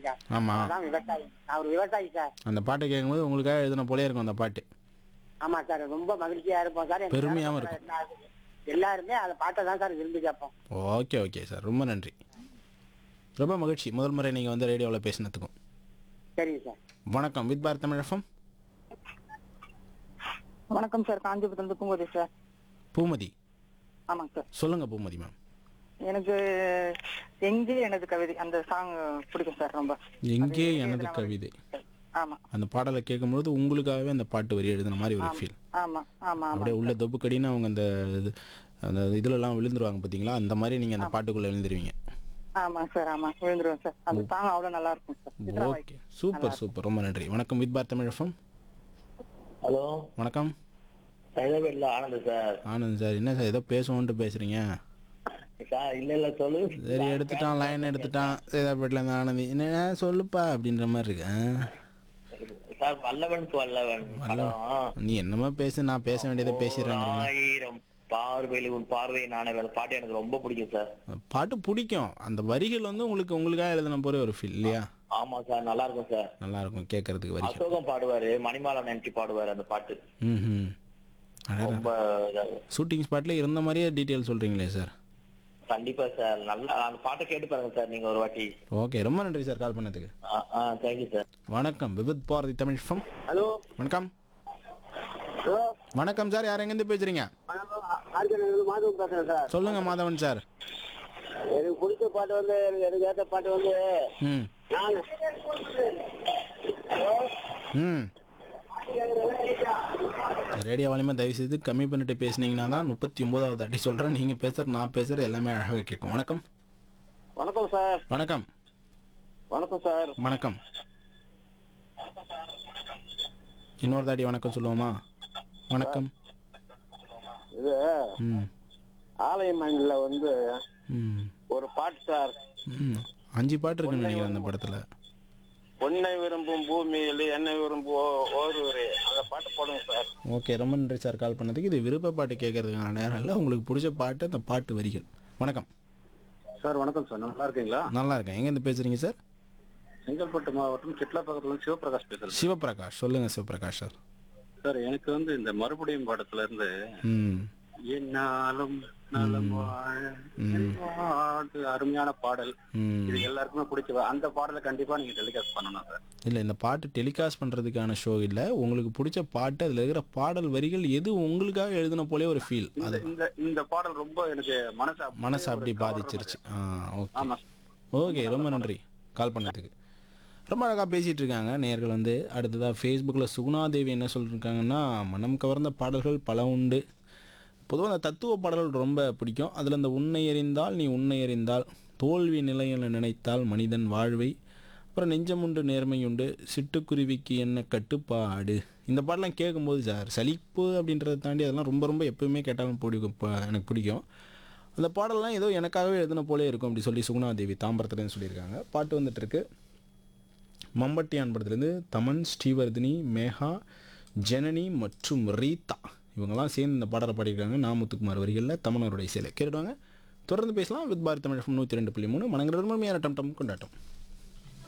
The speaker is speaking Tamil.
சார் ஆமாம் அதான் விவசாயி நான் ஒரு விவசாயி சார் அந்த பாட்டை கேட்கும்போது உங்களுக்காக எழுதின போலே இருக்கும் அந்த பாட்டு ஆமா சார் ரொம்ப மகிழ்ச்சியா இருப்போம் சார் எங்க பெருமையாவும் கிராமத்துல எல்லாரும் எல்லாருமே அந்த பாட்டை தான் சார் விரும்பி கேட்போம் ஓகே ஓகே சார் ரொம்ப நன்றி ரொம்ப மகிழ்ச்சி முதல் முறை நீங்கள் வந்து ரேடியோவில் பேசினதுக்கும் சரிங்க சார் வணக்கம் வித் பாரத் தமிழகம் வணக்கம் சார் காஞ்சிபுரத்துல பூங்கோதி சார் பூமதி ஆமாங்க சார் சொல்லுங்கள் பூமதி மேம் எனக்கு எங்கே எனது கவிதை அந்த சாங் பிடிக்கும் சார் ரொம்ப எங்கே எனது கவிதை ஆமா அந்த பாடலை கேட்கும்போது உங்களுக்காகவே அந்த பாட்டு வரி எழுதின மாதிரி ஒரு ஃபீல் ஆமா ஆமா ஆமா அப்படியே உள்ள தொப்புக்கடின்னு அவங்க அந்த இது அந்த இதுலலாம் விழுந்துருவாங்க பார்த்தீங்களா அந்த மாதிரி நீங்கள் அந்த பாட்டுக்குள்ளே எழுந்துருவீங்க ஆமாங்க சார் ஆமா விழுந்துருவேன் சார் அந்த சாங் அவ்வளவு நல்லா இருக்கும் sir Chitra voice. Okay super super ரொம்ப நன்றி வணக்கம் வித் பாரத் தமிழகம் ஹலோ வணக்கம் சைதாபேட்ல ஆனந்த் சார் ஆனந்த் சார் என்ன சார் ஏதோ பேசுவோன்ட்டு பேசுகிறீங்க சார் இல்ல இல்ல சொல்லு சரி எடுத்துட்டான் லைன் எடுத்துட்டான் சேதாப்பேட்டில் இருந்து ஆனந்தி என்ன சொல்லுப்பா அப்படின்ற மாதிரி இருக்கு ஆ. சார் வல்லவன் வல்லவன் படம் நீ என்னமோ பேசு நான் பேச வேண்டியதை பேசிடுறேன் ஆயிரம் பார்வையில் உன் பார்வை நானே அந்த பாட்டு எனக்கு ரொம்ப பிடிக்கும் சார் பாட்டு பிடிக்கும் அந்த வரிகள் வந்து உங்களுக்கு உங்களுக்காக எழுதின போற ஒரு ஃபீல் இல்லையா ஆமா சார் நல்லா இருக்கும் சார் நல்லா இருக்கும் கேட்கறதுக்கு வரிகள் அசோகம் பாடுவாரு மணிமாலா நினைச்சு பாடுவாரு அந்த பாட்டு ம் ரொம்ப இதா- ஷூட்டிங் ஸ்பாட்ல இருந்த மாதிரியே டீட்டெயில் சொல்றீங்களே சார் கண்டிப்பா சார் நல்லா அந்த பாட்டை கேட்டு பாருங்க சார் நீங்க ஒரு வாட்டி ஓகே ரொம்ப நன்றி சார் கால் பண்ணதுக்கு ஆ, ஆ தேங்க்யூ சார் வணக்கம் விபத் பாரதி தமிழ் ஃபம் ஹலோ வணக்கம் ஹலோ வணக்கம் சார் யார் எங்கேருந்து பேசுறீங்க ஆர்கனைசர் மாதவன் பேசுறேன் சார் சொல்லுங்க மாதவன் சார் எனக்கு பிடிச்ச பாட்டு வந்து எனக்கு எனக்கு ஏற்ற பாட்டு வந்து ம் நான் ம் ரேடியோ வாலியமாக தயவு செய்து கம்மி பண்ணிட்டு பேசுனீங்கன்னா தான் முப்பத்தி ஒன்பதாவது அடி சொல்கிறேன் நீங்கள் பேசுகிற நான் பேசுகிற எல்லாமே அழகாக கேட்கும் வணக்கம் வணக்கம் சார் வணக்கம் வணக்கம் சார் வணக்கம் இன்னொரு தாடி வணக்கம் சொல்லுவோமா வணக்கம் இது ம் ஆலய மண்ணில் வந்து ம் ஒரு பாட்டு சார் ம் அஞ்சு பாட்டு இருக்குன்னு நினைக்கிறேன் அந்த படத்தில் பொன்னை விரும்பும் பூமியில் என்னை விரும்பும் ஓ- ஓருவரே அந்த பாட்டு போடுங்க சார் ஓகே ரொம்ப நன்றி சார் கால் பண்ணதுக்கு இது விருப்ப பாட்டு கேட்கறதுக்கான நேரம் இல்லை உங்களுக்கு பிடிச்ச பாட்டு அந்த பாட்டு வரிகள் வணக்கம் சார் வணக்கம் சார் நல்லா இருக்கீங்களா நல்லா இருக்கேன் எங்கேருந்து பேசுகிறீங்க சார் செங்கல்பட்டு மாவட்டம் சிட்லாப்பக்கத்துல இருந்து சிவபிரகாஷ் பேசுறேன் சிவபிரகாஷ் சொல்லுங்கள் சிவபிரகாஷ் சார் சார் எனக்கு வந்து இந்த மறுபடியும் படத்துல இருந்து ம் என்னாலும் நலம் வாழ வாழ்த்து அருமையான பாடல் ம் இது எல்லாருக்குமே பிடிச்ச அந்த பாடலை கண்டிப்பா நீங்க டெலிகாஸ்ட் பண்ணணும் சார் இல்லை இந்த பாட்டு டெலிகாஸ்ட் பண்ணுறதுக்கான ஷோ இல்லை உங்களுக்கு பிடிச்ச பாட்டு அதில் இருக்கிற பாடல் வரிகள் எது உங்களுக்காக எழுதின போலே ஒரு ஃபீல் இந்த அது இந்த இந்த பாடல் ரொம்ப எனக்கு மனசு அப்படியே மனசு ஒரு அப்படி கவர்ற பாதிச்சிருச்சு ஆ ஓகே ஆமா ஓகே ரொம்ப நன்றி கால் பண்ணதுக்கு ரொம்ப அழகாக பேசிகிட்டு இருக்காங்க நேர்கள் வந்து அடுத்ததாக ஃபேஸ்புக்கில் சுகுணாதேவி என்ன சொல்லியிருக்காங்கன்னா மனம் கவர்ந்த பாடல்கள் பல உண்டு பொதுவாக அந்த தத்துவ பாடல்கள் ரொம்ப பிடிக்கும் அதில் இந்த உன்னை எறிந்தால் நீ உன்னை எறிந்தால் தோல்வி நிலையில் நினைத்தால் மனிதன் வாழ்வை அப்புறம் நெஞ்சமுண்டு நேர்மையுண்டு சிட்டுக்குருவிக்கு என்ன கட்டுப்பாடு இந்த பாடலாம் கேட்கும்போது சார் சலிப்பு அப்படின்றத தாண்டி அதெல்லாம் ரொம்ப ரொம்ப எப்பவுமே கேட்டாலும் பிடிக்கும் ப- எனக்கு பிடிக்கும் அந்த பாடல்லாம் ஏதோ எனக்காகவே எழுதின போலே இருக்கும் அப்படி சொல்லி சுகுணாதேவி தாம்பரத்துலேருந்து சொல்லியிருக்காங்க பாட்டு வந்துட்டு இருக்கு மம்பட்டியான் படத்துலேருந்து தமன் ஸ்ரீவர்தினி மேகா ஜனனி மற்றும் ரீதா இவங்கெல்லாம் சேர்ந்து இந்த பாடலை பாடியிருக்காங்க நா முத்துக்குமார் வரிகளில் தமனருடைய இசையில் கேட்டுடுவாங்க தொடர்ந்து பேசலாம் வித் பாரத் தமிழ் நூற்றி ரெண்டு புள்ளி மூணு மனங்கிற டம் டம் கொண்டாட்டம்